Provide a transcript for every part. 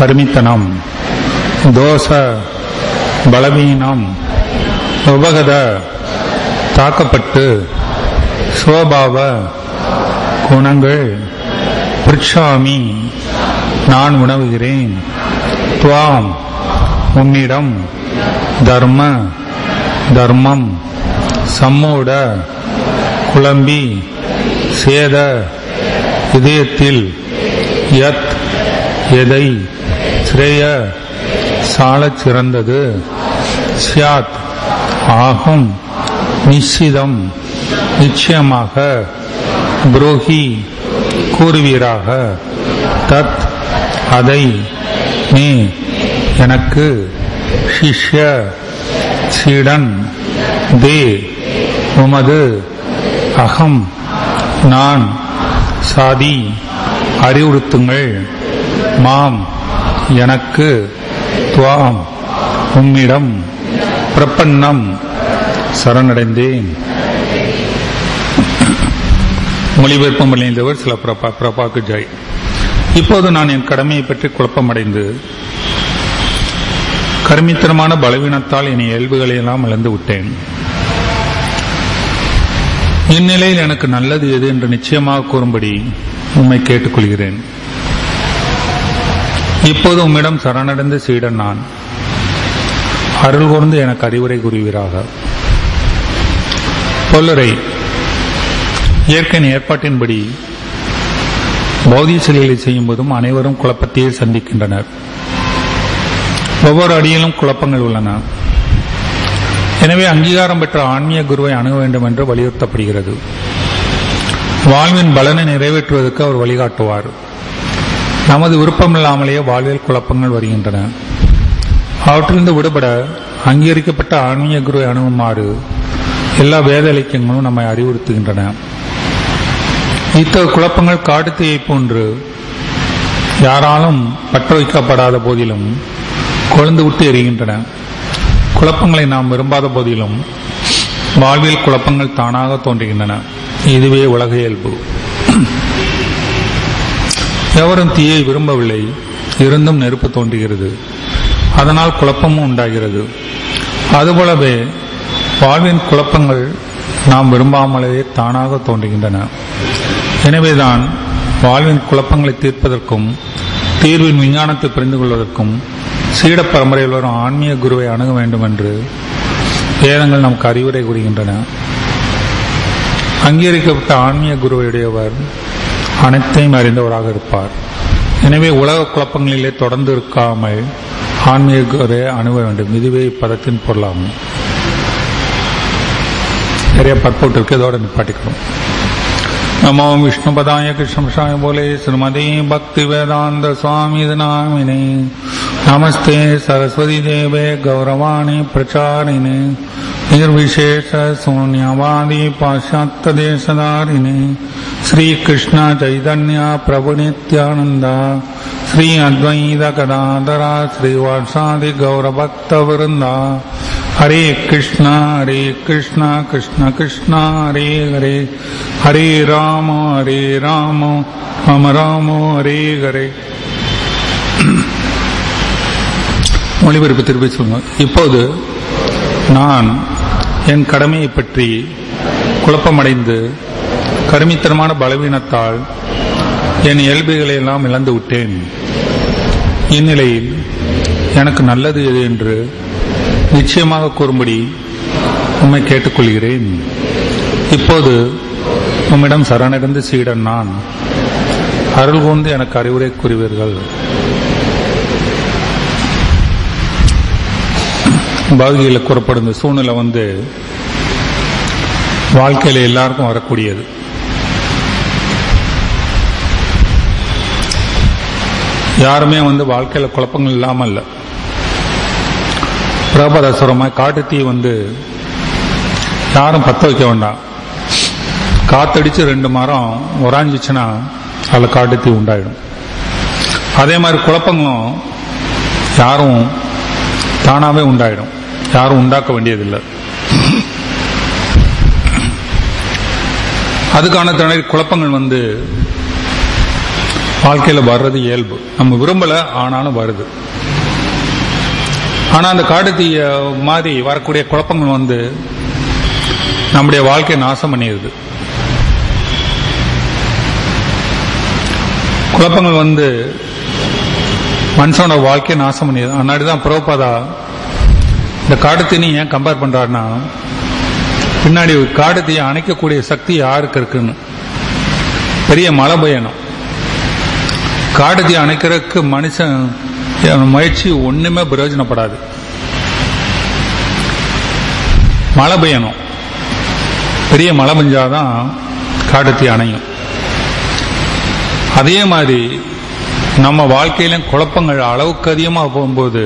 கர்மித்தனம் தோஷ பலவீனம் உபகத தாக்கப்பட்டு சுவபாவ குணங்கள் பிரிச்சாமி நான் உணவுகிறேன் துவாம் உன்னிடம் தர்ம தர்மம் சம்மோட குழம்பி சேத இதயத்தில் யத் எதை ஸ்ரேய சாலச் சிறந்தது சியாத் ஆகும் நிச்சிதம் நிச்சயமாக புரோஹி கூறுவீராக தத் அதை நீ எனக்கு சிஷ்ய சீடன் தே உமது அகம் நான் சாதி அறிவுறுத்துங்கள் மாம் எனக்கு துவாம் உம்மிடம் பிரபன்னம் சரணடைந்தேன் மொழிபெயர்ப்பம் அடைந்தவர் சில பிரபா பிரபாக்கு ஜாய் இப்போது நான் என் கடமையை பற்றி குழப்பமடைந்து கருமித்தனமான பலவீனத்தால் என் இயல்புகளை எல்லாம் இழந்து விட்டேன் இந்நிலையில் எனக்கு நல்லது எது என்று நிச்சயமாக கூறும்படி உம்மை கேட்டுக்கொள்கிறேன் இப்போது உம்மிடம் சரணடைந்த சீடன் நான் அருள் கூர்ந்து எனக்கு அறிவுரை கூறுவீராக பொல்லரை இயற்கையின் ஏற்பாட்டின்படி பௌதிக செயல்களை செய்யும் போதும் அனைவரும் குழப்பத்தையே சந்திக்கின்றனர் ஒவ்வொரு அடியிலும் குழப்பங்கள் உள்ளன எனவே அங்கீகாரம் பெற்ற ஆன்மீக குருவை அணுக வேண்டும் என்று வலியுறுத்தப்படுகிறது வாழ்வின் பலனை நிறைவேற்றுவதற்கு அவர் வழிகாட்டுவார் நமது விருப்பமில்லாமலேயே வாழ்வில் குழப்பங்கள் வருகின்றன அவற்றிலிருந்து விடுபட அங்கீகரிக்கப்பட்ட ஆன்மீக குருவை அணுகுமாறு எல்லா வேத இலக்கியங்களும் நம்மை அறிவுறுத்துகின்றன இத்தகைய குழப்பங்கள் காட்டுத்தீயை போன்று யாராலும் பற்ற வைக்கப்படாத போதிலும் கொழுந்து விட்டு எரிகின்றன குழப்பங்களை நாம் விரும்பாத போதிலும் வாழ்வில் குழப்பங்கள் தானாக தோன்றுகின்றன இதுவே உலக இயல்பு எவரும் தீயை விரும்பவில்லை இருந்தும் நெருப்பு தோன்றுகிறது அதனால் குழப்பமும் உண்டாகிறது அதுபோலவே வாழ்வின் குழப்பங்கள் நாம் விரும்பாமலேயே தானாக தோன்றுகின்றன எனவேதான் வாழ்வின் குழப்பங்களை தீர்ப்பதற்கும் தீர்வின் விஞ்ஞானத்தை புரிந்து கொள்வதற்கும் சீட பரம்பரையில் வரும் ஆன்மீக குருவை அணுக வேண்டும் என்று வேதங்கள் நமக்கு அறிவுரை கூறுகின்றன அங்கீகரிக்கப்பட்ட ஆன்மீக குருவையுடையவர் அனைத்தையும் அறிந்தவராக இருப்பார் எனவே உலக குழப்பங்களிலே தொடர்ந்து இருக்காமல் ஆன்மீக குருவை அணுக வேண்டும் இதுவே இப்பதத்தின் பொருளாகும் நிறைய பற்போட்டு இருக்கு இதோட நிப்பாட்டிக்கணும் नमो विष्णुपदाय कृष्णशाय बोले श्रीमती भक्ति वेदांत स्वामी नामिने नमस्ते सरस्वती देवे गौरवाणी प्रचारिणे निर्विशेष शून्यवादी पाश्चात्य देशधारिणे श्री कृष्ण चैतन्य प्रभु नित्यानंद श्री अद्वैत कदाधरा श्रीवासादि गौरभक्त वृंदा हरे कृष्ण हरे कृष्ण कृष्ण कृष्ण हरे हरे हरे राम हरे राम राम राम हरे हरे மொழிபெயர்ப்பு திருப்பி சொல்லுங்க இப்போது நான் என் கடமையை பற்றி குழப்பமடைந்து கருமித்தனமான பலவீனத்தால் என் இயல்புகளை எல்லாம் இழந்து விட்டேன் இந்நிலையில் எனக்கு நல்லது எது என்று நிச்சயமாக கூறும்படி உம்மை கேட்டுக்கொள்கிறேன் இப்போது உம்மிடம் சரணடைந்து சீடன் நான் அருள் கூர்ந்து எனக்கு அறிவுரை கூறுவீர்கள் பகுதியில் கூறப்படும் இந்த சூழ்நிலை வந்து வாழ்க்கையில் எல்லாருக்கும் வரக்கூடியது யாருமே வந்து வாழ்க்கையில குழப்பங்கள் இல்லாமல் இல்லை பிரபதசுரமாய் காட்டு தீ வந்து யாரும் பத்த வைக்க வேண்டாம் காத்தடிச்சு ரெண்டு மரம் உராஞ்சிச்சுன்னா அதில் காட்டு தீ உண்டாயிடும் அதே மாதிரி குழப்பங்களும் யாரும் தானாவே உண்டாயிடும் யாரும் உண்டாக்க வேண்டியதில்லை அதுக்கான துணை குழப்பங்கள் வந்து வாழ்க்கையில வர்றது இயல்பு நம்ம விரும்பல ஆனாலும் வருது ஆனா அந்த காட்டுத்தீய மாதிரி வரக்கூடிய குழப்பங்கள் வந்து நம்முடைய வாழ்க்கையை நாசம் பண்ணிடுது குழப்பங்கள் வந்து மனுஷனோட வாழ்க்கையை நாசம் பண்ணிடுது அதனாடி தான் புரோபாதா இந்த காட்டுத்தீனி ஏன் கம்பேர் பண்றாருன்னா பின்னாடி காட்டுத்தீயை அணைக்கக்கூடிய சக்தி யாருக்கு இருக்குன்னு பெரிய மழை பெய்யணும் காட்டுத்தீ அணைக்கிறதுக்கு மனுஷன் முயற்சி ஒண்ணுமே பிரயோஜனப்படாது மழை பெய்யணும் பெரிய மழை பெஞ்சாதான் காட்டுத்தீ அணையும் அதே மாதிரி நம்ம வாழ்க்கையில குழப்பங்கள் அளவுக்கு அதிகமாக போகும்போது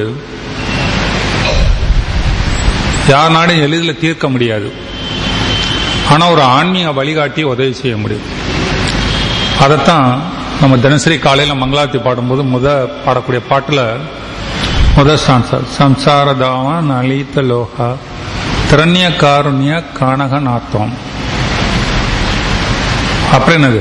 யாருனாலும் எளிதில் தீர்க்க முடியாது ஆனா ஒரு ஆன்மீக வழிகாட்டி உதவி செய்ய முடியும் அதைத்தான் நம்ம தினசரி காலையில மங்களாத்தி பாடும்போது முத பாடக்கூடிய பாட்டுல முத சான்சர் சம்சாரதாவ நலித்த லோகா திரண்ய காருண்ய கானக நாத்தம் அப்புறம் என்னது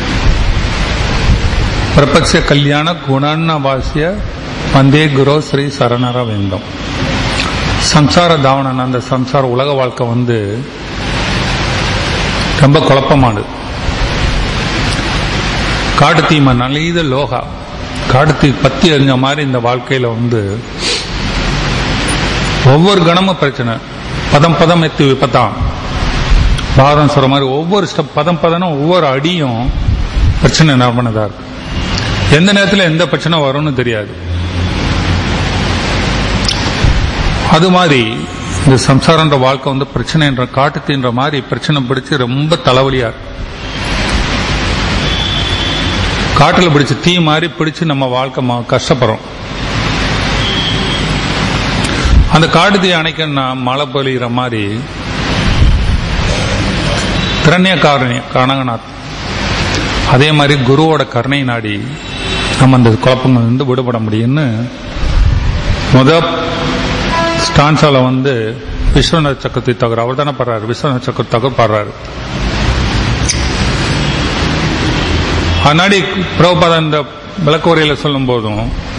பிரபட்ச கல்யாண குணன்ன வாசிய வந்தே குரு ஸ்ரீ சரணர வேந்தம் சம்சார தாவணன் அந்த சம்சார உலக வாழ்க்கை வந்து ரொம்ப குழப்பமானது காட்டுத்தீமை நலித லோகா காட்டுத்தீ பத்தி எறிஞ்ச மாதிரி இந்த வாழ்க்கையில வந்து ஒவ்வொரு கணமும் பிரச்சனை பதம் பதம் எத்து விபத்தாம் பாரதம் சொல்ற மாதிரி ஒவ்வொரு ஸ்டெப் பதம் பதனும் ஒவ்வொரு அடியும் பிரச்சனை நிரம்பினதா இருக்கு எந்த நேரத்தில் எந்த பிரச்சனை வரும்னு தெரியாது அது மாதிரி இந்த சம்சாரன்ற வாழ்க்கை வந்து பிரச்சனைன்ற காட்டுத்தீன்ற மாதிரி பிரச்சனை பிடிச்சு ரொம்ப தலைவலியா இருக்கு காட்டுல பிடிச்ச தீ மாதிரி பிடிச்சு நம்ம வாழ்க்கை ம- கஷ்டப்படுறோம் அந்த காட்டு தீ அணைக்கணும்னா மழை பொழிகிற மாதிரி திரண்ய காரணி கனகநாத் அதே மாதிரி குருவோட கருணை நாடி நம்ம அந்த குழப்பங்கள் இருந்து விடுபட முடியும்னு முத ஸ்டான்ஸால வந்து விஸ்வநாத் சக்கரத்தி தகர் அவர் தானே பாடுறாரு விஸ்வநாத் சக்கர தகர் பாடுறாரு அன்னாடி பிரபுபாதா இந்த விளக்க உரையில சொல்லும் போதும்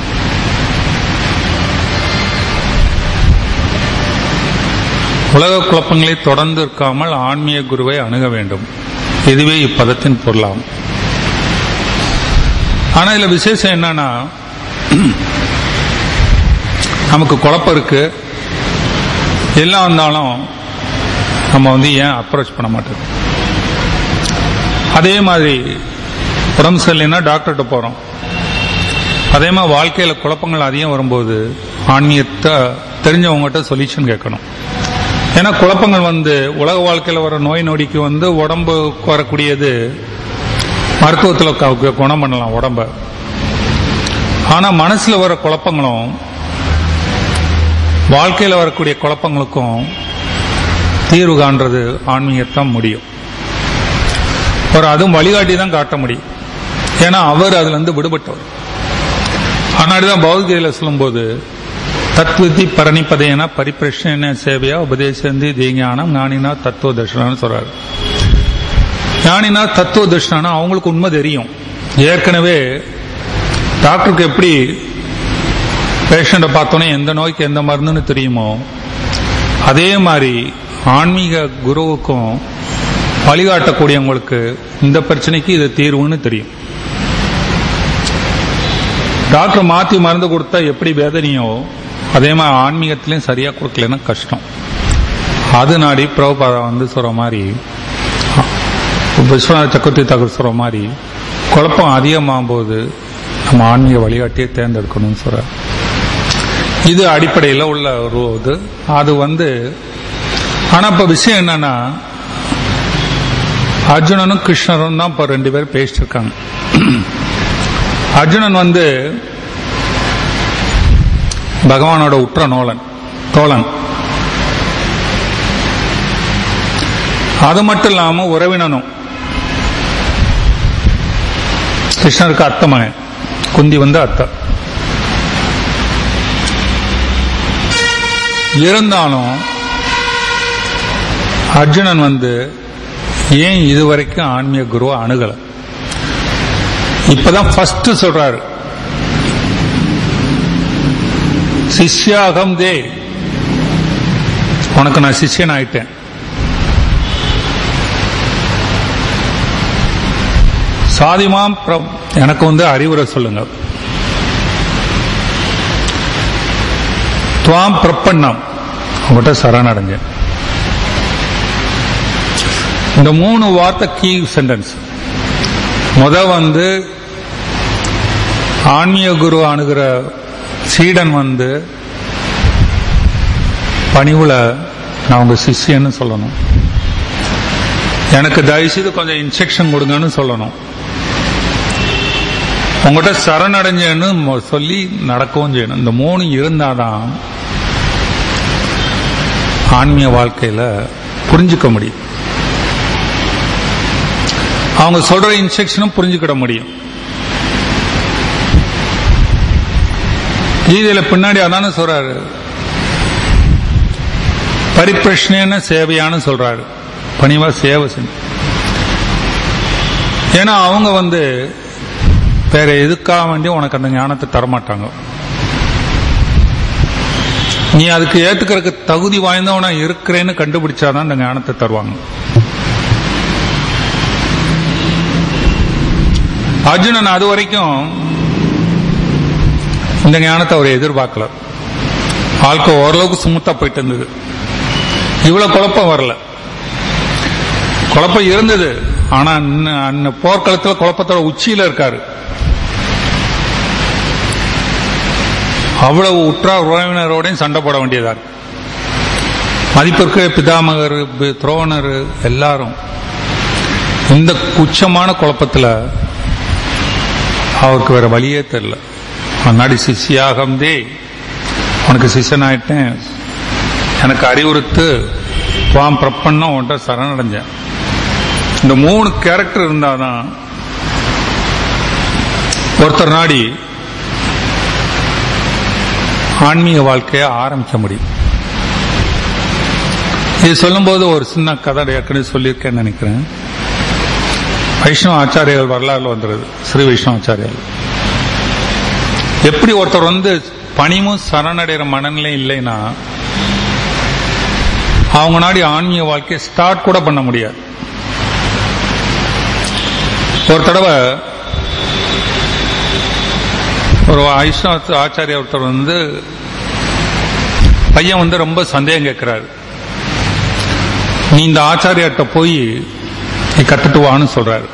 உலக குழப்பங்களை தொடர்ந்து இருக்காமல் ஆன்மீக குருவை அணுக வேண்டும் இதுவே இப்பதத்தின் பொருளாம் ஆனா இதுல விசேஷம் என்னன்னா நமக்கு குழப்பம் இருக்கு எல்லாம் வந்தாலும் நம்ம வந்து ஏன் அப்ரோச் பண்ண மாட்டோம் அதே மாதிரி உடம்பு சரியில்லைன்னா டாக்டர்கிட்ட போறோம் அதே மாதிரி வாழ்க்கையில குழப்பங்கள் அதிகம் வரும்போது ஆன்மீகத்தை தெரிஞ்சவங்ககிட்ட சொல்யூஷன் கேட்கணும் ஏன்னா குழப்பங்கள் வந்து உலக வாழ்க்கையில வர நோய் நொடிக்கு வந்து உடம்பு வரக்கூடியது மருத்துவத்தில் க- குணம் பண்ணலாம் உடம்ப ஆனா மனசுல வர குழப்பங்களும் வாழ்க்கையில வரக்கூடிய குழப்பங்களுக்கும் தீர்வு காண்றது ஆன்மீகத்தான் முடியும் ஒரு அதுவும் வழிகாட்டி தான் காட்ட முடியும் ஏன்னா அவர் அதுல இருந்து விடுபட்டவர் அதனாடிதான் பௌத்தியில சொல்லும்போது தத்விதி பரணிப்பதேன பரிபிரஷ்ன சேவையா உபதேசந்தி தீஞானம் ஞானினா தத்துவ தர்ஷனான்னு சொல்றாரு ஞானினா தத்துவ தர்ஷனா அவங்களுக்கு உண்மை தெரியும் ஏற்கனவே டாக்டருக்கு எப்படி பேஷண்ட்டை பார்த்தோன்னே எந்த நோய்க்கு எந்த மருந்துன்னு தெரியுமோ அதே மாதிரி ஆன்மீக குருவுக்கும் வழிகாட்டக்கூடியவங்களுக்கு இந்த பிரச்சனைக்கு இது தீர்வுன்னு தெரியும் டாக்டர் மாத்தி மருந்து கொடுத்தா எப்படி வேதனையோ அதே மாதிரி ஆன்மீகத்திலையும் சரியா கொடுக்கலன்னா கஷ்டம் அது நாடி பிரபுபாதா வந்து சொல்ற மாதிரி விஸ்வநாத சக்கரவர்த்தி தகர் சொல்ற மாதிரி குழப்பம் அதிகமாகும் போது நம்ம ஆன்மீக வழிகாட்டியை தேர்ந்தெடுக்கணும்னு சொல்ற இது அடிப்படையில் உள்ள ஒரு இது அது வந்து ஆனா இப்ப விஷயம் என்னன்னா அர்ஜுனனும் கிருஷ்ணரும் தான் இப்ப ரெண்டு பேரும் பேசிட்டு இருக்காங்க அர்ஜுனன் வந்து பகவானோட உற்ற நோலன் தோழன் அது மட்டும் இல்லாம உறவினனும் கிருஷ்ணருக்கு அத்தை மகன் குந்தி வந்து அத்தை இருந்தாலும் அர்ஜுனன் வந்து ஏன் இதுவரைக்கும் ஆன்மீக குருவை அணுகல இப்பதான் ஃபர்ஸ்ட் சொல்றாரு சிஷ்யாகம் தே உனக்கு நான் சிஷ்யன் ஆயிட்டேன் சாதிமாம் பிர- எனக்கு வந்து அறிவுரை சொல்லுங்க துவாம் பிரப்பண்ணம் உங்கள்கிட்ட சரணடைஞ்சேன் இந்த மூணு வார்த்தை கீ சென்டென்ஸ் முத வந்து ஆன்மீக குரு அணுகிற சீடன் வந்து பணிவுல நான் உங்க சிஷ்யன்னு சொல்லணும் எனக்கு தயவு செய்து கொஞ்சம் இன்ஸ்ட்ரக்ஷன் கொடுங்கன்னு சொல்லணும் உங்கள்கிட்ட சரணடைஞ்சேன்னு மொ- சொல்லி நடக்கவும் செய்யணும் இந்த மூணு இருந்தாதான் ஆன்மீக வாழ்க்கையில புரிஞ்சுக்க முடியும் அவங்க சொல்ற இன்ஸ்ட்ரக்ஷனும் புரிஞ்சுக்கிட முடியும் கீதையில பின்னாடி அதானே சொல்றாரு பரிப்பிரஷ்னேன சேவையான்னு சொல்றாரு பணிவா சேவை செஞ்சு ஏன்னா அவங்க வந்து வேற எதுக்காக வேண்டி உனக்கு அந்த ஞானத்தை தரமாட்டாங்க நீ அதுக்கு ஏத்துக்கிறதுக்கு தகுதி வாய்ந்தவனா இருக்கிறேன்னு கண்டுபிடிச்சாதான் அந்த ஞானத்தை தருவாங்க அர்ஜுனன் அது வரைக்கும் இந்த ஞானத்தை அவர் எதிர்பார்க்கல வாழ்க்கை ஓரளவுக்கு சுமுத்தா போயிட்டு இருந்தது இவ்வளவு குழப்பம் வரல குழப்பம் இருந்தது ஆனா அன்ன- அன்ன போர்க்களத்துல குழப்பத்தோட உச்சியில இருக்காரு அவ்வளவு உற்றார் உறவினரோடையும் சண்டை போட வேண்டியதா இருக்கு மதிப்பிற்கு பிதாமகர் பி- துரோணர் எல்லாரும் இந்த குச்சமான குழப்பத்துல அவருக்கு வேற வழியே தெரியல முன்னாடி சிஷ்யாகம் தே உனக்கு சிஷ்யனாயிட்டேன் எனக்கு அறிவுறுத்து துவாம் பிரப்பன்னா உன்ட்ட சரணடைஞ்சேன் இந்த மூணு கேரக்டர் இருந்தாதான் ஒருத்தர் நாடி ஆன்மீக வாழ்க்கையை ஆரம்பிக்க முடியும் இது சொல்லும்போது ஒரு சின்ன கதை ஏற்கனவே சொல்லியிருக்கேன்னு நினைக்கிறேன் வைஷ்ணவ ஆச்சாரியர்கள் வரலாறுல வந்துருது ஸ்ரீ வைஷ்ணவ ஆச்சாரியர்கள் எப்படி ஒருத்தர் வந்து பணிவும் சரணடைகிற மனநிலை இல்லைன்னா அவங்க நாடி ஆன்மீக வாழ்க்கையை ஸ்டார்ட் கூட பண்ண முடியாது ஒரு தடவை ஒரு வைஷ்ணவ ஆச்சாரிய ஒருத்தர் வந்து பையன் வந்து ரொம்ப சந்தேகம் கேட்கிறாரு நீ இந்த ஆச்சாரியாட்ட போய் நீ கத்துட்டு வான்னு சொல்றாரு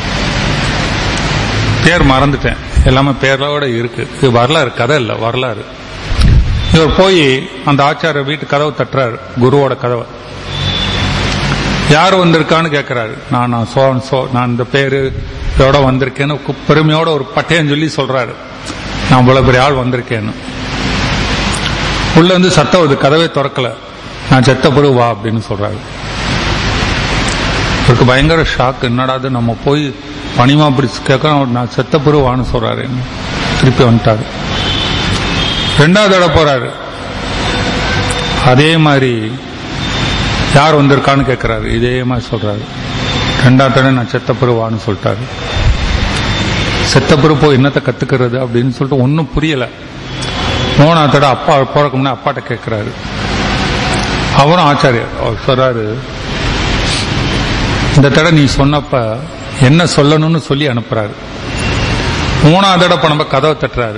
பேர் மறந்துட்டேன் எல்லாமே பேரோட இருக்கு இது வரலாறு கதை இல்ல வரலாறு இவர் போய் அந்த ஆச்சாரிய வீட்டு கதவை தட்டுறாரு குருவோட கதவை யார் வந்திருக்கான்னு கேட்கிறாரு நான் நான் சோ சோ நான் இந்த பேரு இதோட வந்திருக்கேன்னு கு- பெருமையோட ஒரு பட்டயம் சொல்லி சொல்றாரு நான் இவ்வளவு பெரிய ஆள் வந்திருக்கேன்னு உள்ள வந்து சத்தம் வருது கதவே திறக்கல நான் செத்த பிறகு வா அப்படின்னு சொல்றாரு இவருக்கு பயங்கர ஷாக் என்னடா இது நம்ம போய் பணிமா பிடிச்சு கேட்க நான் செத்த பிறகு வான்னு சொல்றாரு திருப்பி வந்துட்டாரு ரெண்டாவது தடவை போறாரு அதே மாதிரி யார் வந்திருக்கான்னு கேட்கிறாரு இதே மாதிரி சொல்றாரு ரெண்டாவது தடவை நான் செத்த பிறகு வான்னு சொல்லிட்டாரு செத்த பிறகு போய் என்னத்தை கத்துக்கிறது அப்படின்னு சொல்லிட்டு ஒன்றும் புரியல மூணாவது தடவை அப்பா போறதுக்கு முன்னாடி அப்பாட்ட கேட்கிறாரு அவரும் ஆச்சாரியர் அவர் சொல்றாரு இந்த தடவை நீ சொன்னப்ப என்ன சொல்லணும்னு சொல்லி அனுப்புறாரு மூணாவது தடவை இப்ப நம்ம கதவை தட்டுறாரு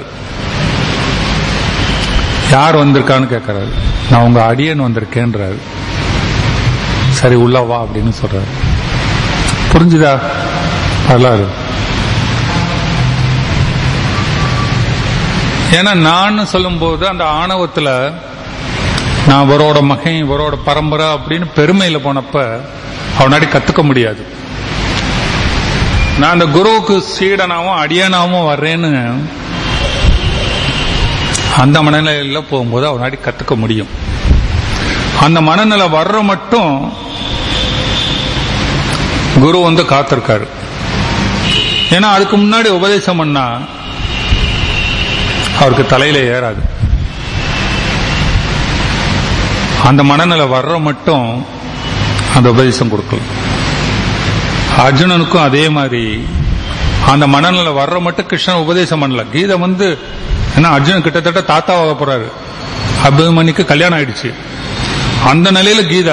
யார் வந்திருக்கான்னு கேட்கறாரு நான் உங்க அடியன் வந்திருக்கேன்றாரு சரி உள்ள வா அப்படின்னு சொல்றாரு புரிஞ்சுதா வரலாறு ஏன்னா நான் சொல்லும்போது அந்த ஆணவத்துல நான் இவரோட மகன் இவரோட பரம்பரை அப்படின்னு பெருமையில போனப்ப அவனாடி கத்துக்க முடியாது நான் அந்த குருவுக்கு சீடனாவும் அடியனாவும் வர்றேன்னு அந்த மனநிலையில போகும்போது அவனாடி கத்துக்க முடியும் அந்த மனநிலை வர்ற மட்டும் குரு வந்து காத்திருக்காரு ஏன்னா அதுக்கு முன்னாடி உபதேசம் பண்ணா அவருக்கு தலையில ஏறாது அந்த மனநிலை வர்ற மட்டும் அந்த உபதேசம் கொடுக்கல அர்ஜுனனுக்கும் அதே மாதிரி அந்த மனநிலை வர்ற மட்டும் கிருஷ்ணன் உபதேசம் பண்ணல கீதை வந்து என்ன அர்ஜுனன் கிட்டத்தட்ட தாத்தாவாக போறாரு அபிமன்யுக்கு கல்யாணம் ஆயிடுச்சு அந்த நிலையில கீதை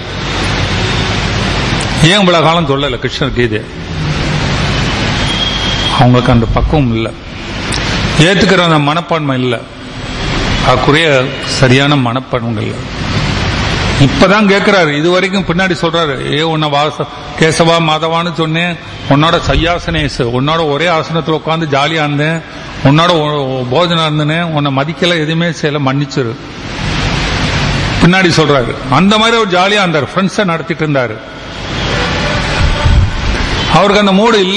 ஏன் இவ்வளவு காலம் சொல்லல கிருஷ்ணர் கீதை அவங்களுக்கு அந்த பக்குவம் இல்லை ஏத்துக்கிற அந்த மனப்பான்மை இல்லை அதுக்குரிய சரியான மனப்பான்மை இல்லை இப்பதான் கேட்கிறாரு இது வரைக்கும் பின்னாடி சொல்றாரு ஏ உன்னை வாச கேசவா மாதவான்னு சொன்னேன் உன்னோட சையாசனேசு உன்னோட ஒரே ஆசனத்துல உட்காந்து ஜாலியா இருந்தேன் உன்னோட ஒ- போஜனம் இருந்தேன் உன்னை மதிக்கல எதுவுமே செய்யல மன்னிச்சிரு பின்னாடி சொல்றாரு அந்த மாதிரி ஒரு ஜாலியா இருந்தார் ஃப்ரெண்ட்ஸை நடத்திட்டு இருந்தாரு அவருக்கு அந்த மூடு இல்ல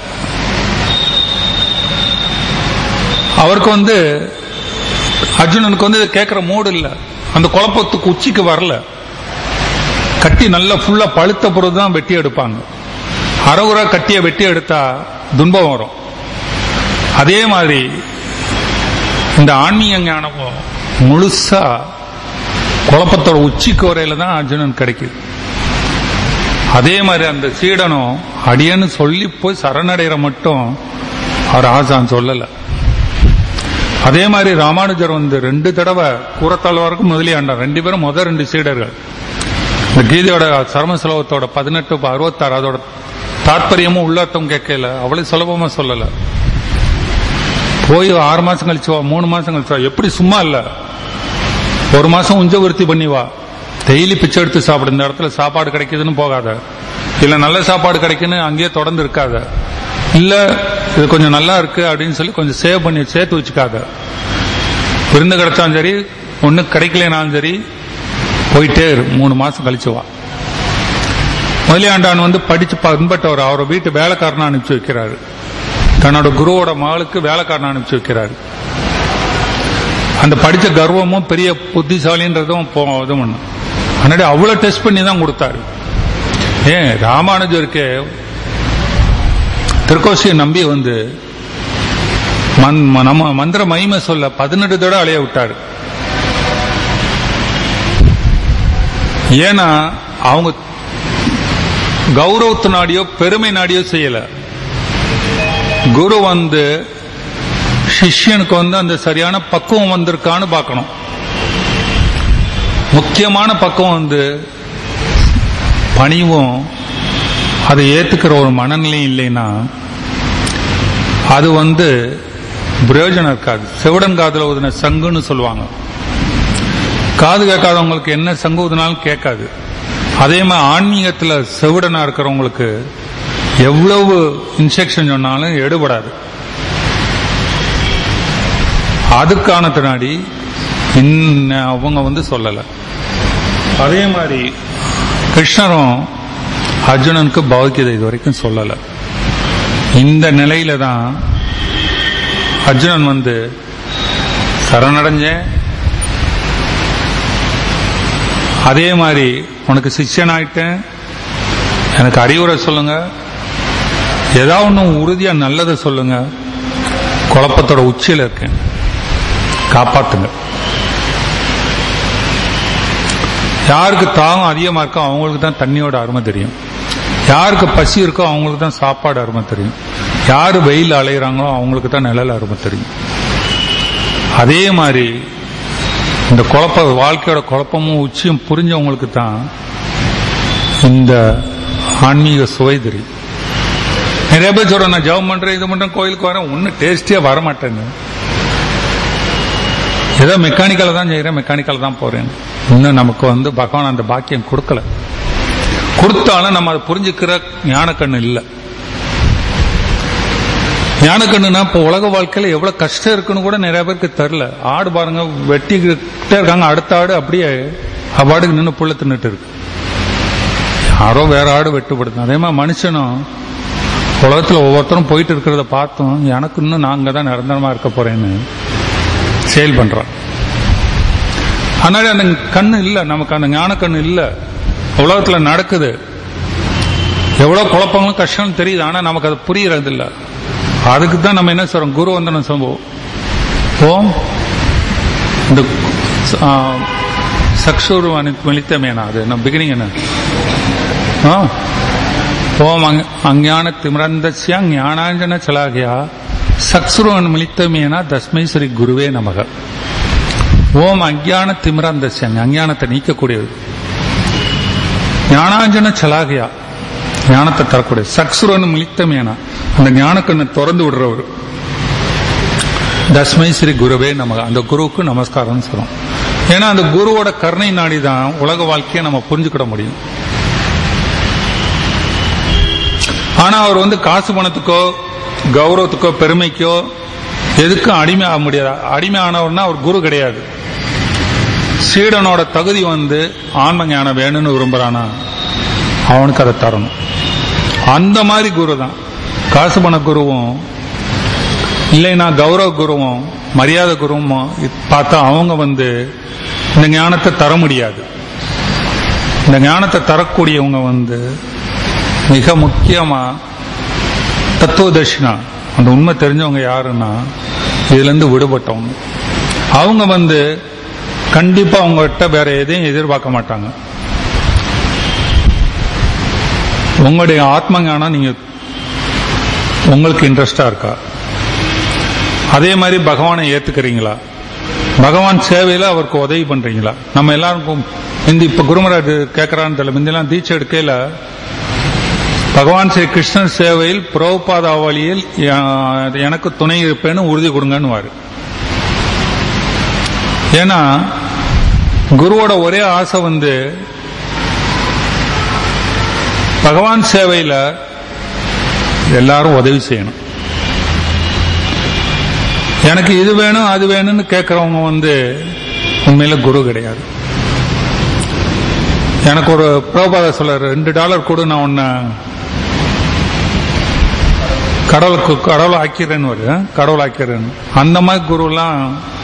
அவருக்கு வந்து அர்ஜுனனுக்கு வந்து கேட்கிற மூடு இல்ல அந்த குழப்பத்துக்கு உச்சிக்கு வரல கட்டி நல்லா ஃபுல்லா பழுத்த பொழுது தான் வெட்டி எடுப்பாங்க அறகுறா கட்டிய வெட்டி எடுத்தா துன்பம் வரும் அதே மாதிரி இந்த ஆன்மீக ஞானம் முழுசா குழப்பத்தோட உச்சிக்கு வரையில தான் அர்ஜுனன் கிடைக்குது அதே மாதிரி அந்த சீடனும் அடியன்னு சொல்லி போய் சரணடைகிற மட்டும் அவர் ஆசான் சொல்லல அதே மாதிரி ராமானுஜர் வந்து ரெண்டு தடவை கூறத்தாழ்வாருக்கும் முதலியாண்டார் ரெண்டு பேரும் முதல் ரெண்டு சீடர்கள் இந்த கீதையோட சர்ம சுலபத்தோட பதினெட்டு அறுபத்தாறு அதோட தாற்பயமும் உள்ளர்த்தம் கேட்கல அவ்வளவு சுலபமா சொல்லல போய் ஆறு மாசம் கழிச்சு வா மூணு மாசம் கழிச்சு வா எப்படி சும்மா இல்ல ஒரு மாசம் உஞ்ச விருத்தி பண்ணி வா டெய்லி பிச்சை எடுத்து சாப்பிடு இந்த இடத்துல சாப்பாடு கிடைக்குதுன்னு போகாத இல்ல நல்ல சாப்பாடு கிடைக்குன்னு அங்கேயே தொடர்ந்து இருக்காத இல்ல இது கொஞ்சம் நல்லா இருக்கு அப்படின்னு சொல்லி கொஞ்சம் சேவ் பண்ணி சேர்த்து வச்சுக்காத விருந்து கிடைச்சாலும் சரி ஒண்ணு கிடைக்கலனாலும் சரி போயிட்டே இரு மூணு மாசம் கழிச்சு வா முதலியாண்டான் வந்து படிச்சு பண்பட்டவர் அவரை வீட்டு வேலைக்காரனை அனுப்பிச்சு வைக்கிறாரு தன்னோட குருவோட மகளுக்கு வேலைக்காரனை அனுப்பிச்சு வைக்கிறாரு அந்த படிச்ச கர்வமும் பெரிய புத்திசாலின்றதும் போ- இது பண்ணும் அதனால அவ்வளவு டெஸ்ட் பண்ணி தான் கொடுத்தாரு ஏன் ராமானுஜருக்கு திருக்கோசியை நம்பி வந்து மந்- ம- நம்ம மந்திர மகிமை சொல்ல பதினெட்டு தடவை அலைய விட்டாரு ஏன்னா அவங்க கௌரவத்து நாடியோ பெருமை நாடியோ செய்யல குரு வந்து சிஷ்யனுக்கு வந்து அந்த சரியான பக்குவம் வந்திருக்கான்னு பார்க்கணும் முக்கியமான பக்குவம் வந்து பணிவும் அதை ஏத்துக்கிற ஒரு மனநிலையும் இல்லைன்னா அது வந்து பிரயோஜனம் இருக்காது செவிடன் காதுல ஊதின சங்குன்னு சொல்லுவாங்க காது கேட்காதவங்களுக்கு என்ன சங்கு ஊதினாலும் கேட்காது அதே மாதிரி ஆன்மீகத்துல செவிடனா இருக்கிறவங்களுக்கு எவ்வளவு இன்ஸ்ட்ரக்ஷன் சொன்னாலும் எடுபடாது அதுக்கான பின்னாடி இன்ன அவங்க வந்து சொல்லல அதே மாதிரி கிருஷ்ணரும் அர்ஜுனனுக்கு பகவத்கீதை இது வரைக்கும் சொல்லல இந்த நிலையில தான் அர்ஜுனன் வந்து சரணடைஞ்சேன் அதே மாதிரி உனக்கு சிஷ்யன் ஆயிட்டேன் எனக்கு அறிவுரை சொல்லுங்க ஏதாவது ஒன்று உறுதியா நல்லதை சொல்லுங்க குழப்பத்தோட உச்சியில இருக்கேன் காப்பாத்துங்க யாருக்கு தாகம் அதிகமா இருக்கோ அவங்களுக்கு தான் தண்ணியோட அருமை தெரியும் யாருக்கு பசி இருக்கோ அவங்களுக்கு தான் சாப்பாடு அருமை தெரியும் யாரு வெயில் அலைகிறாங்களோ அவங்களுக்கு தான் நிழல் அருமை தெரியும் அதே மாதிரி இந்த குழப்ப வாழ்க்கையோட குழப்பமும் உச்சியும் புரிஞ்சவங்களுக்கு தான் இந்த ஆன்மீக சுவை தெரியும் நிறைய பேர் சொல்றேன் நான் ஜெபம் பண்றேன் இது பண்றேன் கோயிலுக்கு வரேன் ஒன்னும் டேஸ்டியா வர மாட்டேங்க ஏதோ மெக்கானிக்கல தான் செய்யறேன் மெக்கானிக்கல் தான் போறேன் இன்னும் நமக்கு வந்து பகவான் அந்த பாக்கியம் கொடுக்கல கொடுத்தாலும் நம்ம அதை புரிஞ்சுக்கிற ஞானக்கண்ணு இல்லை ஞானக்கண்ணுனா இப்போ உலக வாழ்க்கையில எவ்வளவு கஷ்டம் இருக்குன்னு கூட நிறைய பேருக்கு தெரியல ஆடு பாருங்க வெட்டிக்கிட்டே இருக்காங்க அடுத்த ஆடு அப்படியே அவ்வாடுக்கு நின்று புள்ள தின்னுட்டு இருக்கு யாரோ வேற ஆடு வெட்டுப்படுது அதே மாதிரி மனுஷனும் உலகத்துல ஒவ்வொருத்தரும் போயிட்டு இருக்கிறத பார்த்தோம் எனக்கு இன்னும் நாங்க தான் நிரந்தரமா இருக்க போறேன்னு செயல் பண்றோம் அதனால அந்த கண்ணு இல்ல நமக்கு அந்த ஞான கண்ணு இல்ல உலகத்துல நடக்குது எவ்வளவு குழப்பங்களும் கஷ்டம் தெரியுது ஆனா நமக்கு அது புரியறது இல்ல அதுக்கு தான் நம்ம என்ன சொல்றோம் குரு வந்தனம் சொல்லுவோம் ஓம் இந்த ஆ, சக்ஷூர் மெலித்தமேனா அது நம்ம பிகினிங் என்ன ஆ ஓம் அங்- அஞ்ஞான திமிரந்தஸ்ய ஞானாஞ்சன சலாகியா சக்ஸ்ருவன் மிளித்தமேனா தஸ்மை ஸ்ரீ குருவே நமக ஓம் அஞ்ஞான திமிரந்தஸ்ய அஞ்ஞானத்தை நீக்கக்கூடியது ஞானாஞ்சன சலாகியா ஞானத்தை தரக்கூடிய சக்ஸ்ருவன் மிளித்தமேனா அந்த ஞானக்கண்ணை திறந்து விடுறவர் தஸ்மை ஸ்ரீ குருவே நமக அந்த குருவுக்கு நமஸ்காரம் சொல்றோம் ஏன்னா அந்த குருவோட கருணை நாடி தான் உலக வாழ்க்கையை நம்ம புரிஞ்சுக்கிட முடியும் ஆனா அவர் வந்து காசு பணத்துக்கோ கௌரவத்துக்கோ பெருமைக்கோ எதுக்கும் அடிமை ஆக முடியாது அடிமை ஆனவர்னா அவர் குரு கிடையாது சீடனோட தகுதி வந்து ஆன்ம ஞானம் வேணும்னு விரும்புறானா அவனுக்கு அதை தரணும் அந்த மாதிரி குரு தான் காசு பண குருவும் இல்லைன்னா கௌரவ குருவும் மரியாதை குருவும் பார்த்தா அவங்க வந்து இந்த ஞானத்தை தர முடியாது இந்த ஞானத்தை தரக்கூடியவங்க வந்து மிக முக்கியமா தத்துவதர்ஷினா அந்த உண்மை தெரிஞ்சவங்க யாருன்னா இதுல இருந்து விடுபட்டவங்க அவங்க வந்து கண்டிப்பா அவங்ககிட்ட வேற எதையும் எதிர்பார்க்க மாட்டாங்க உங்களுடைய ஆத்ம ஞானம் நீங்க உங்களுக்கு இன்ட்ரெஸ்டா இருக்கா அதே மாதிரி பகவானை ஏத்துக்கிறீங்களா பகவான் சேவையில அவருக்கு உதவி பண்றீங்களா நம்ம எல்லாருக்கும் இந்த இப்ப குருமராஜ் கேட்கறான்னு தெரியல முந்தெல்லாம் தீட்சை எடுக்கையில பகவான் ஸ்ரீ கிருஷ்ணர் சேவையில் புரோபாதா வழியில் எ- எனக்கு துணை இருப்பேன்னு உறுதி கொடுங்கன்னு ஏன்னா குருவோட ஒரே ஆசை வந்து பகவான் சேவையில எல்லாரும் உதவி செய்யணும் எனக்கு இது வேணும் அது வேணும்னு கேட்கறவங்க வந்து உண்மையில குரு கிடையாது எனக்கு ஒரு பிரபாத சொல்ல ரெண்டு டாலர் கொடு நான் உன்னை கடவுளுக்கு கடவுளை ஆக்கிறேன்னு வருது கடவுள் ஆக்கிறேன்னு அந்த மாதிரி குருலாம்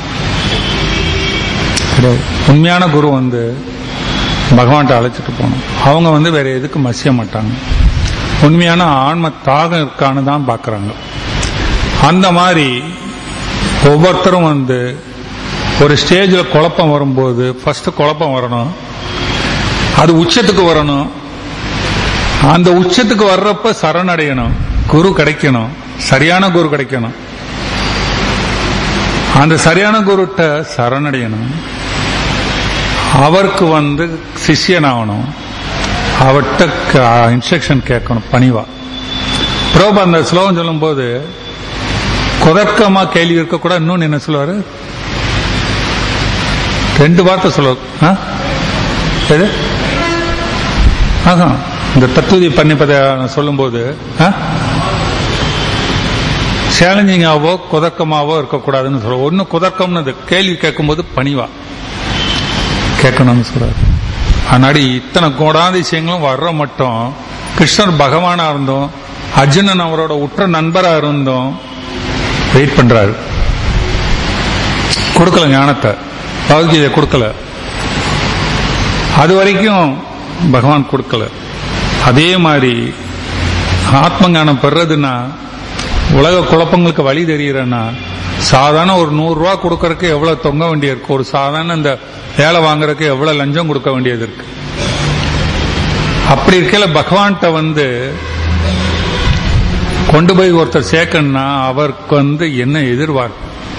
கிடையாது உண்மையான குரு வந்து பகவான்கிட்ட அழைச்சிட்டு போகணும் அவங்க வந்து வேற எதுக்கு மசிய மாட்டாங்க உண்மையான ஆன்ம தாகம் இருக்கான்னு தான் பார்க்கறாங்க அந்த மாதிரி ஒவ்வொருத்தரும் வந்து ஒரு ஸ்டேஜில் குழப்பம் வரும்போது ஃபர்ஸ்ட் குழப்பம் வரணும் அது உச்சத்துக்கு வரணும் அந்த உச்சத்துக்கு வர்றப்ப சரணடையணும் குரு கிடைக்கணும் சரியான குரு கிடைக்கணும் அந்த சரியான குருட்ட சரணடையணும் அவருக்கு வந்து சிஷ்யன் ஆகணும் அவர்கிட்ட இன்ஸ்ட்ரக்ஷன் கேட்கணும் பணிவா பிரபு அந்த ஸ்லோகம் சொல்லும்போது குதர்க்கமா கேள்வி இருக்கக்கூடாது இன்னொன்னு என்ன சொல்லுவாரு ரெண்டு வார்த்தை சொல்ல எது ஆஹா இந்த தத்துவதி பண்ணிப்பதை சொல்லும்போது சேலஞ்சிங்காவோ குதர்க்கமாவோ இருக்கக்கூடாதுன்னு சொல்ற ஒன்னு குதர்க்கம்னு அது கேள்வி கேட்கும்போது பணிவா கேட்கணும்னு சொல்றாரு அதனாடி இத்தனை கோடாதிசயங்களும் வர்ற மட்டும் கிருஷ்ணர் பகவானா இருந்தோம் அர்ஜுனன் அவரோட உற்ற நண்பரா இருந்தோம் வெயிட் பண்றாரு கொடுக்கல ஞானத்தை பகவத்கீதை கொடுக்கல அது வரைக்கும் பகவான் கொடுக்கல அதே மாதிரி ஆத்ம ஞானம் பெறதுன்னா உலக குழப்பங்களுக்கு வழி தெரியறன்னா சாதாரண ஒரு நூறு ரூபா கொடுக்கறதுக்கு எவ்வளவு தொங்க வேண்டியது இருக்கு ஒரு சாதாரண இந்த வேலை வாங்குறதுக்கு எவ்வளவு லஞ்சம் கொடுக்க வேண்டியது இருக்கு அப்படி இருக்கல பகவான்கிட்ட வந்து கொண்டு போய் ஒருத்தர் சேர்க்கணும்னா அவருக்கு வந்து என்ன எதிர்பார்ப்பு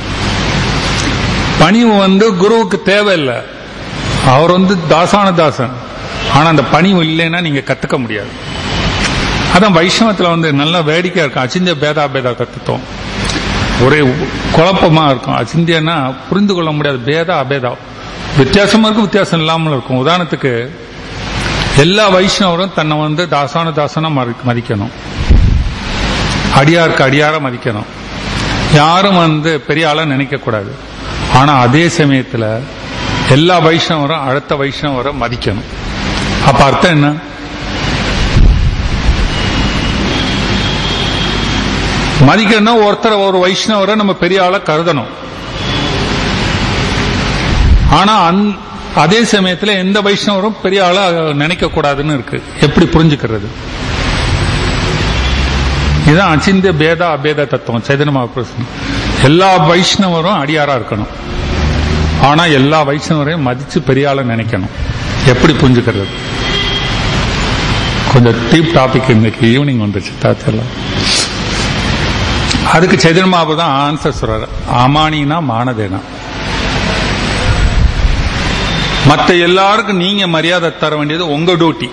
பணிவு வந்து குருவுக்கு தேவையில்லை அவர் வந்து தாசான தாசன் ஆனா அந்த பணிவு இல்லைன்னா நீங்க கத்துக்க முடியாது அதான் வைஷ்ணவத்துல வந்து நல்லா வேடிக்கையா இருக்கும் அச்சிந்திய பேதா பேதா தத்துவம் ஒரே குழப்பமா இருக்கும் அச்சிந்தியன்னா புரிந்து கொள்ள முடியாது பேதா அபேதா வித்தியாசமா இருக்கும் வித்தியாசம் இல்லாமல் இருக்கும் உதாரணத்துக்கு எல்லா வைஷ்ணவரும் தன்னை வந்து தாசான தாசனா மதிக்கணும் அடியாருக்கு அடியார மதிக்கணும் யாரும் வந்து பெரிய ஆளா நினைக்க கூடாது ஆனா அதே சமயத்துல எல்லா வைஷ்ணவரும் அடுத்த வைஷ்ணவரை மதிக்கணும் அப்ப அர்த்தம் என்ன மதிக்கணும்னா ஒருத்தர் ஒரு வைஷ்ணவரை நம்ம பெரிய ஆளை கருதணும் ஆனா அதே சமயத்துல எந்த வைஷ்ணவரும் பெரிய ஆளா நினைக்க கூடாதுன்னு இருக்கு எப்படி புரிஞ்சுக்கிறது இதுதான் அச்சிந்திய பேதா அபேத தத்துவம் சைதன்ய மகாபுருஷன் எல்லா வைஷ்ணவரும் அடியாரா இருக்கணும் ஆனா எல்லா வைஷ்ணவரையும் மதிச்சு பெரிய ஆள நினைக்கணும் எப்படி புரிஞ்சுக்கிறது கொஞ்சம் டீப் டாபிக் இன்னைக்கு ஈவினிங் வந்துச்சு தாச்செல்லாம் அதுக்கு சைதன்மாபு தான் ஆன்சர் சொல்றாரு அமானினா மானதேனா மற்ற எல்லாருக்கும் நீங்க மரியாதை தர வேண்டியது உங்க டியூட்டி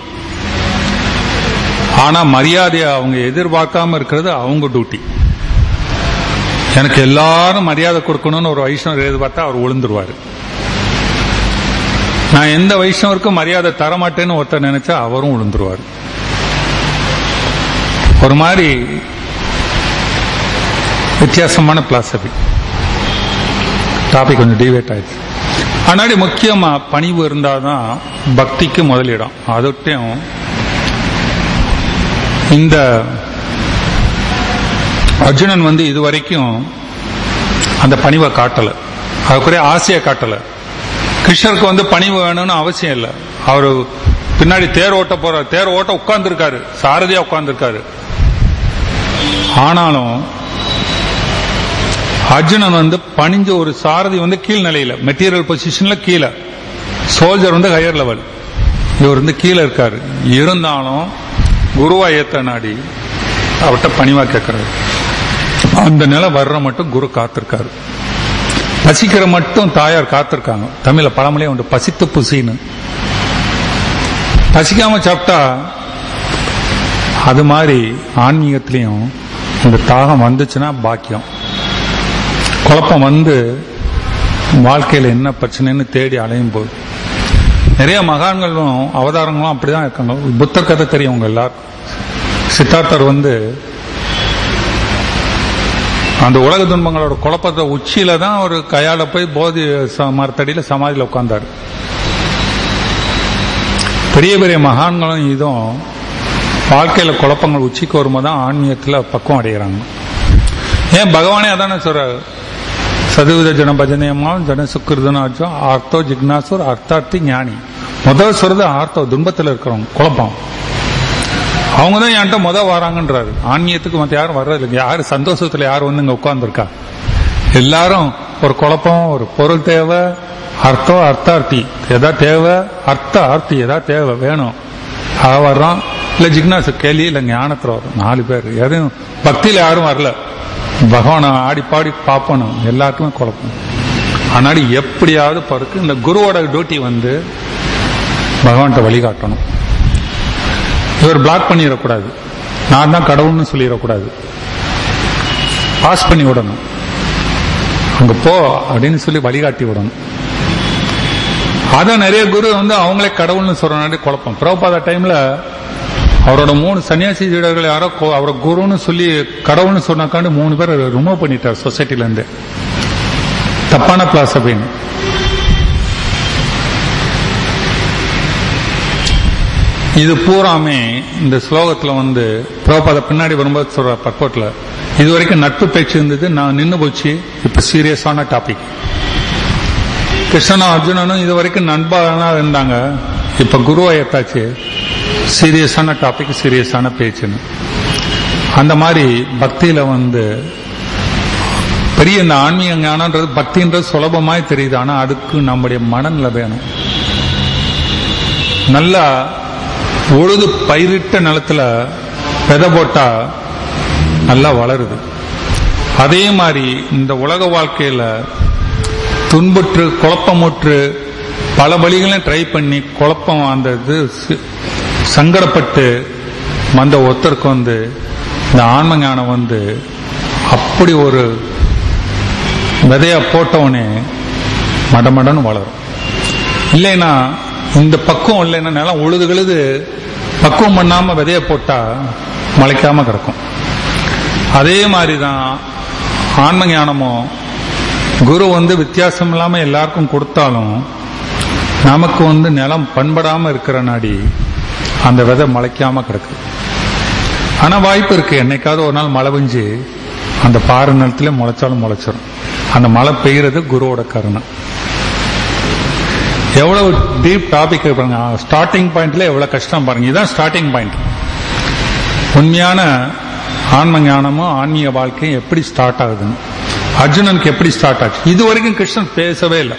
ஆனா மரியாதையை அவங்க எதிர்பார்க்காம இருக்கிறது அவங்க டியூட்டி எனக்கு எல்லாரும் மரியாதை கொடுக்கணும்னு ஒரு வைஷ்ணவர் எதிர்பார்த்தா அவர் விழுந்துருவாரு நான் எந்த வைஷ்ணவருக்கும் மரியாதை தர மாட்டேன்னு ஒருத்தர் நினைச்சா அவரும் விழுந்துருவார் ஒரு மாதிரி வித்தியாசமான பிலாசபி டாபிக் கொஞ்சம் டிவேட் ஆயிடுச்சு ஆனாடி முக்கியமா பணிவு இருந்தாதான் பக்திக்கு முதலிடம் அதொட்டையும் இந்த அர்ஜுனன் வந்து இதுவரைக்கும் அந்த பணிவை காட்டல அதுக்குரிய ஆசையை காட்டல கிருஷ்ணருக்கு வந்து பணிவு வேணும்னு அவசியம் இல்லை அவரு பின்னாடி தேர் ஓட்ட போற தேர் ஓட்ட உட்கார்ந்துருக்காரு சாரதியா உட்கார்ந்துருக்காரு ஆனாலும் அர்ஜுனன் வந்து பணிஞ்ச ஒரு சாரதி வந்து கீழ் நிலையில மெட்டீரியல் பொசிஷன்ல கீழே சோல்ஜர் வந்து ஹையர் லெவல் இவர் வந்து கீழே இருக்காரு இருந்தாலும் குருவா ஏத்த நாடி அவர்கிட்ட பணிவா கேட்கிறாரு அந்த நிலை வர்ற மட்டும் குரு காத்திருக்காரு பசிக்கிற மட்டும் தாயார் காத்திருக்காங்க தமிழ்ல பழமொழியே உண்டு பசித்து புசின்னு பசிக்காம சாப்பிட்டா அது மாதிரி ஆன்மீகத்திலையும் இந்த தாகம் வந்துச்சுன்னா பாக்கியம் குழப்பம் வந்து வாழ்க்கையில என்ன பிரச்சனைன்னு தேடி அலையும் போது நிறைய மகான்களும் அவதாரங்களும் அப்படிதான் இருக்காங்க புத்தர் கதை தெரியும் உங்க எல்லாருக்கும் சித்தார்த்தர் வந்து அந்த உலக துன்பங்களோட குழப்பத்தை உச்சியில தான் ஒரு கையால போய் போதி மரத்தடியில சமாதியில உட்கார்ந்தாரு பெரிய பெரிய மகான்களும் இதுவும் வாழ்க்கையில குழப்பங்கள் உச்சிக்கு வரும்போது தான் ஆன்மீகத்துல பக்குவம் அடைகிறாங்க ஏன் பகவானே அதானே சொல்றாரு சதுவித ஜன பஜனையமாவும் ஜன சுக்கிருதனாச்சும் ஆர்த்தோ ஜிக்னாசூர் அர்த்தார்த்தி ஞானி முதல் சொல்றது ஆர்த்தோ துன்பத்தில் இருக்கிறவங்க குழப்பம் அவங்க தான் என்கிட்ட முத வராங்கன்றாரு ஆன்மீகத்துக்கு மற்ற யாரும் வர்றது இல்லைங்க யாரு சந்தோஷத்துல யார் வந்து இங்க உட்கார்ந்துருக்கா எல்லாரும் ஒரு குழப்பம் ஒரு பொருள் தேவை அர்த்தம் அர்த்தார்த்தி எதா தேவை அர்த்த ஆர்த்தி எதா தேவை வேணும் அவ வர்றோம் இல்ல ஜிக்னாசு கேள்வி இல்ல ஞானத்துல வரும் நாலு பேர் எதுவும் பக்தியில யாரும் வரல பகவானை ஆடி பாடி பார்ப்பணும் எல்லாருக்குமே குழப்பம் ஆனாடி எப்படியாவது பருக்கு இந்த குருவோட டியூட்டி வந்து பகவான்கிட்ட வழிகாட்டணும் இவர் பிளாக் பண்ணிடக்கூடாது நான் தான் கடவுள்னு சொல்லிடக்கூடாது பாஸ் பண்ணி விடணும் அங்க போ அப்படின்னு சொல்லி வழிகாட்டி விடணும் அதான் நிறைய குரு வந்து அவங்களே கடவுள்னு சொல்றனாடி குழப்பம் பிரபாத டைம்ல அவரோட மூணு சன்னியாசி சீடர்கள் யாரோ அவரை குருன்னு சொல்லி கடவுள்னு சொன்னாக்காண்டு மூணு பேர் ரிமூவ் பண்ணிட்டார் சொசைட்டில இருந்து தப்பான பிளாசபின்னு இது பூராமே இந்த ஸ்லோகத்துல வந்து பிரபாத பின்னாடி வரும்போது சொல்ற பர்பட்ல இது வரைக்கும் நட்பு பேச்சு இருந்தது நான் நின்று போச்சு இப்ப சீரியஸான டாபிக் கிருஷ்ணனும் அர்ஜுனனும் இது வரைக்கும் நண்பாக இருந்தாங்க இப்ப குருவா ஏத்தாச்சு சீரியஸான டாபிக் சீரியஸான பேச்சுன்னு அந்த மாதிரி பக்தியில வந்து பெரிய இந்த ஆன்மீக ஞானன்றது பக்தின்றது சுலபமாய் தெரியுது ஆனா அதுக்கு நம்முடைய மனநிலை வேணும் நல்லா உழுது பயிரிட்ட நிலத்துல விதை போட்டா நல்லா வளருது அதே மாதிரி இந்த உலக வாழ்க்கையில துன்புற்று குழப்பமுற்று பல வழிகளையும் ட்ரை பண்ணி குழப்பம் அந்த இது சங்கடப்பட்டு வந்த ஒருத்தருக்கு வந்து இந்த ஆன்ம ஞானம் வந்து அப்படி ஒரு விதைய போட்டவனே மடமடன்னு வளரும் இல்லைன்னா இந்த பக்குவம் இல்லைன்னா நிலம் உழுது கழுது பக்குவம் பண்ணாம விதைய போட்டா முளைக்காம கிடக்கும் அதே மாதிரிதான் ஆன்ம ஞானமும் குரு வந்து வித்தியாசம் இல்லாம எல்லாருக்கும் கொடுத்தாலும் நமக்கு வந்து நிலம் பண்படாம இருக்கிற நாடி அந்த விதை முளைக்காம கிடக்கு ஆனா வாய்ப்பு இருக்கு என்னைக்காவது ஒரு நாள் மழை பெஞ்சு அந்த பாறை நிலத்துல முளைச்சாலும் முளைச்சிடும் அந்த மழை பெய்யறது குருவோட கருணை எவ்வளவு டீப் டாபிக் பாருங்க ஸ்டார்டிங் பாயிண்ட்ல எவ்வளவு கஷ்டம் பாருங்க இதுதான் ஸ்டார்டிங் பாயிண்ட் உண்மையான ஆன்ம ஞானமும் ஆன்மீக வாழ்க்கையும் எப்படி ஸ்டார்ட் ஆகுதுன்னு அர்ஜுனனுக்கு எப்படி ஸ்டார்ட் ஆச்சு இது வரைக்கும் கிருஷ்ணன் பேசவே இல்லை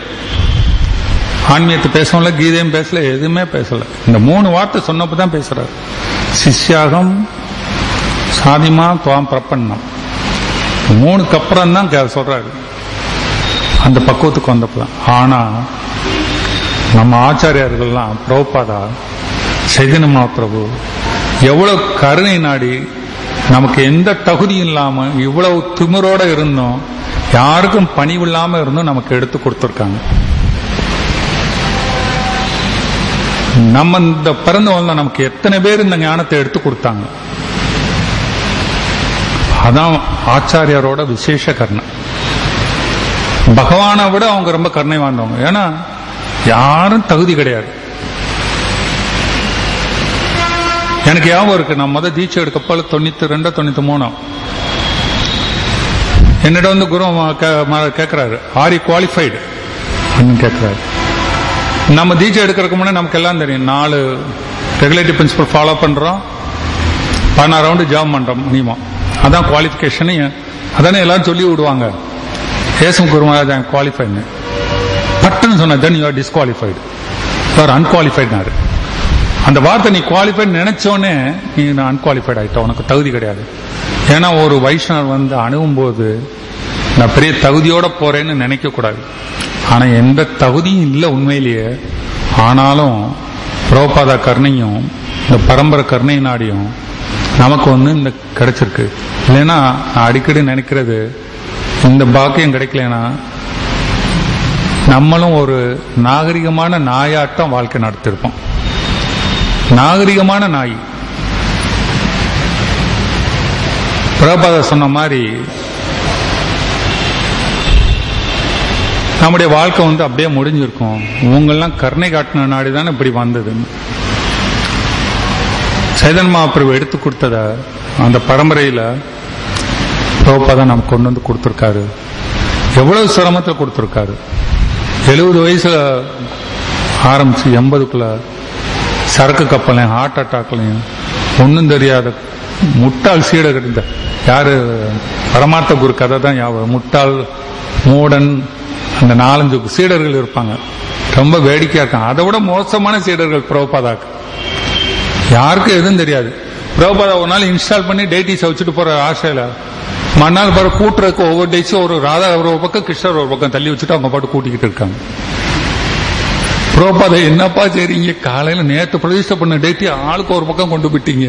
ஆன்மீகத்தை பேசவும் இல்லை கீதையும் பேசல எதுவுமே பேசல இந்த மூணு வார்த்தை சொன்னப்பதான் பேசுறாரு சிஷ்யாகம் சாதிமா துவாம் பிரப்பன்னம் மூணுக்கு அப்புறம் தான் கே- சொல்றாரு அந்த பக்குவத்துக்கு வந்தப்பதான் ஆனா நம்ம ஆச்சாரியார்கள்லாம் பிரபுபாதா சைதன்ய மகாபிரபு எவ்வளவு கருணை நாடி நமக்கு எந்த தகுதியும் இல்லாம இவ்வளவு திமிரோட இருந்தோம் யாருக்கும் பணிவு இல்லாம இருந்தும் நமக்கு எடுத்து கொடுத்துருக்காங்க நம்ம இந்த பிறந்து வந்த நமக்கு எத்தனை பேர் இந்த ஞானத்தை எடுத்து கொடுத்தாங்க அதான் ஆச்சாரியாரோட விசேஷ கருணை பகவானை விட அவங்க ரொம்ப கருணை வாழ்ந்தவங்க ஏன்னா யாரும் தகுதி கிடையாது எனக்கு ஞாபகம் இருக்கு நான் முத தீட்சை எடுக்கப்பல தொண்ணூத்தி ரெண்டு தொண்ணூத்தி மூணு என்னிடம் வந்து குரு கேட்கிறாரு ஆர் யூ குவாலிஃபைடு கேட்கிறாரு நம்ம தீட்சை எடுக்கிறதுக்கு முன்னாடி நமக்கு எல்லாம் தெரியும் நாலு ரெகுலேட்டிவ் பிரின்சிபல் ஃபாலோ பண்றோம் பதினாறு ரவுண்டு ஜாப் பண்றோம் மினிமம் அதான் குவாலிஃபிகேஷன் அதானே எல்லாரும் சொல்லி விடுவாங்க ஏசம் குருமராஜ் குவாலிஃபைடு பட்டுன்னு சொன்ன then you are disqualified you are அன்குவாலிஃபைட்னாரு அந்த வார்த்தை நீ குவாலிஃபைட் நினைச்சோன்னே நீ அன்குவாலிஃபைட் ஆயிட்ட உனக்கு தகுதி கிடையாது ஏன்னா ஒரு வைஷ்ணவர் வந்து அணுகும் போது நான் பெரிய தகுதியோட போறேன்னு நினைக்க கூடாது ஆனா எந்த தகுதியும் இல்லை உண்மையிலேயே ஆனாலும் புரோபாத கருணையும் இந்த பரம்பரை கருணை நாடியும் நமக்கு வந்து இந்த கிடைச்சிருக்கு இல்லைன்னா நான் அடிக்கடி நினைக்கிறது இந்த பாக்கியம் கிடைக்கலனா நம்மளும் ஒரு நாகரிகமான நாயாட்டம் வாழ்க்கை நடத்திருப்போம் நாகரிகமான நாய் பிரபாத சொன்ன மாதிரி நம்முடைய வாழ்க்கை வந்து அப்படியே முடிஞ்சிருக்கும் இவங்கெல்லாம் கருணை காட்டின நாடு தானே இப்படி வந்தது சைதன் மகாபிரபு எடுத்து கொடுத்தத அந்த பரம்பரையில பிரபுபாதா நமக்கு கொண்டு வந்து கொடுத்துருக்காரு எவ்வளவு சிரமத்தில் கொடுத்துருக்காரு எழுபது வயசுல ஆரம்பிச்சு எண்பதுக்குள்ள சரக்கு கப்பலையும் ஹார்ட் அட்டாக்லையும் ஒன்றும் தெரியாத முட்டாள் சீடர் இருந்த யாரு பரமார்த்த குரு கதை தான் ஞாபகம் முட்டாள் மூடன் அந்த நாலஞ்சு சீடர்கள் இருப்பாங்க ரொம்ப வேடிக்கையா இருக்காங்க அதை விட மோசமான சீடர்கள் பிரபுபாதாக்கு யாருக்கும் எதுவும் தெரியாது பிரபுபாதா ஒரு நாள் இன்ஸ்டால் பண்ணி டேட்டிஸ் வச்சுட்டு போற ஆசையில மறுநாள் பாரு கூட்டுறதுக்கு ஒவ்வொரு டேஸும் ஒரு ராதா ஒரு பக்கம் கிருஷ்ணர் ஒரு பக்கம் தள்ளி வச்சுட்டு அவங்க பாட்டு கூட்டிக்கிட்டு இருக்காங்க புரோபாதை என்னப்பா செய்றீங்க காலையில நேத்து பிரதிஷ்டை பண்ண டேட்டி ஆளுக்கு ஒரு பக்கம் கொண்டு போயிட்டீங்க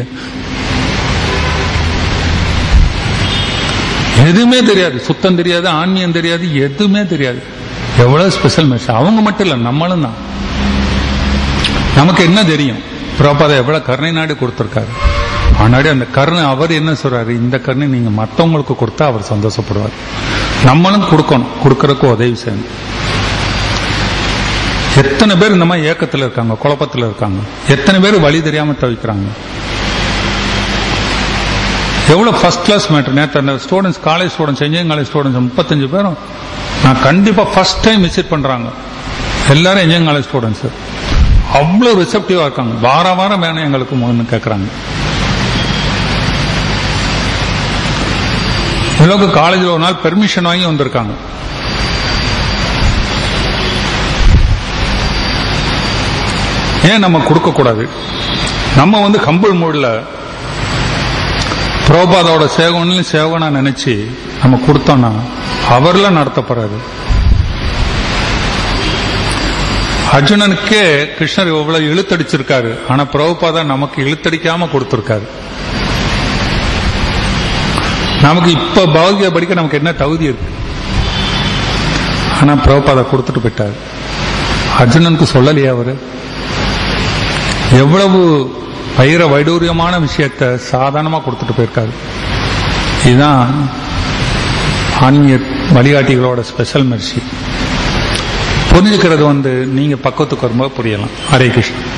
எதுவுமே தெரியாது சுத்தம் தெரியாது ஆன்மீகம் தெரியாது எதுவுமே தெரியாது எவ்வளவு ஸ்பெஷல் மெஷ் அவங்க மட்டும் இல்ல நம்மளும் தான் நமக்கு என்ன தெரியும் புரோபாதை எவ்வளவு கருணை நாடு கொடுத்திருக்காரு ஆனாடி அந்த கருணை அவர் என்ன சொல்றாரு இந்த கருணை நீங்க மத்தவங்களுக்கு கொடுத்தா அவர் சந்தோஷப்படுவார் நம்மளும் கொடுக்கணும் கொடுக்கறதுக்கு உதவி செய்யணும் எத்தனை பேர் இந்த மாதிரி ஏக்கத்துல இருக்காங்க குழப்பத்துல இருக்காங்க எத்தனை பேர் வழி தெரியாம தவிக்கிறாங்க எவ்வளவு ஃபர்ஸ்ட் கிளாஸ் மேட்டர் நேற்று அந்த students college students engineering college students முப்பத்தஞ்சு பேரும் நான் கண்டிப்பா ஃபர்ஸ்ட் டைம் விசிட் பண்றாங்க எல்லாரும் இன்ஜினியரிங் காலேஜ் ஸ்டூடெண்ட்ஸ் அவ்வளவு ரிசப்டிவா இருக்காங்க வார வாரம் வேணும் எங்களுக்கு முன்னு கேட்கறாங்க இவ்வளவுக்கு காலேஜில் ஒரு நாள் பெர்மிஷன் வாங்கி வந்திருக்காங்க ஏன் நம்ம கொடுக்க கூடாது நம்ம வந்து கம்பல் மூடில் புரோபாதோட சேவன்னு சேவனா நினைச்சு நம்ம கொடுத்தோம்னா அவர்ல நடத்தப்படுறாரு அர்ஜுனனுக்கே கிருஷ்ணர் இவ்வளவு இழுத்தடிச்சிருக்காரு ஆனா பிரபுபாதா நமக்கு இழுத்தடிக்காம கொடுத்திருக்காரு நமக்கு இப்ப பௌதிக படிக்க நமக்கு என்ன தகுதி இருக்கு ஆனா பிரபுபாதா கொடுத்துட்டு போயிட்டாரு அர்ஜுனனுக்கு சொல்லலையா அவரு எவ்வளவு பயிர வைடூரியமான விஷயத்த சாதாரணமா கொடுத்துட்டு போயிருக்காரு இதுதான் ஆன்மீக வழிகாட்டிகளோட ஸ்பெஷல் மெர்சி புரிஞ்சுக்கிறது வந்து நீங்க பக்கத்துக்கு வரும்போது புரியலாம் ஹரே கிருஷ்ணன்